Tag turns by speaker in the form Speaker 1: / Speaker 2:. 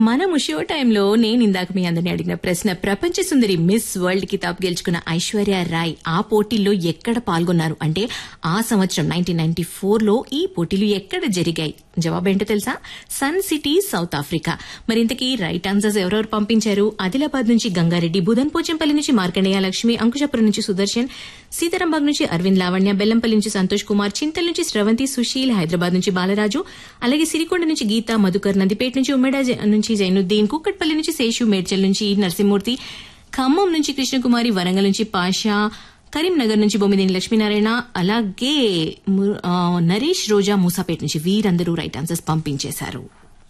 Speaker 1: మనము షో టైంలో నేను ఇందాక మీ అందరిని అడిగిన ప్రశ్న ప్రపంచ సుందరి మిస్ వరల్డ్ కితాబ్ గెలుచుకున్న ఐశ్వర్య రాయ్ ఆ పోటీల్లో ఎక్కడ పాల్గొన్నారు అంటే ఆ సంవత్సరం నైన్టీన్ నైన్టీ లో ఈ పోటీలు ఎక్కడ జరిగాయి జవాబు ఏంటో తెలుసా సన్ సిటీ సౌత్ ఆఫ్రికా మరి ఇంతకీ రైట్ ఆన్సర్స్ ఎవరెవరు పంపించారు ఆదిలాబాద్ నుంచి గంగారెడ్డి బుధన్ పోచంపల్లి నుంచి మార్కండేయ లక్ష్మి అంకుశాపురం నుంచి సుదర్శన్ సీతారాంబాగ్ నుంచి అరవింద్ లావణ్య బెల్లంపల్లి నుంచి సంతోష్ కుమార్ చింతల్ నుంచి శ్రవంతి సుశీల్ హైదరాబాద్ నుంచి బాలరాజు అలాగే సిరికొండ నుంచి గీత మధుకర్ నందిపేట నుంచి ఉమ్మేడ జ- నుంచి జైనుద్దీన్ కుక్కట్పల్లి నుంచి శేషు మేడ్చల్ నుంచి నరసింహమూర్తి ఖమ్మం నుంచి కృష్ణకుమారి వరంగల్ నుంచి పాషా కరీంనగర్ నుంచి బొమ్మిదేని లక్ష్మీనారాయణ అలాగే ము- ఆ, నరేష్ రోజా మూసాపేట నుంచి వీరందరూ రైట్ ఆన్సర్స్ పంపించేశారు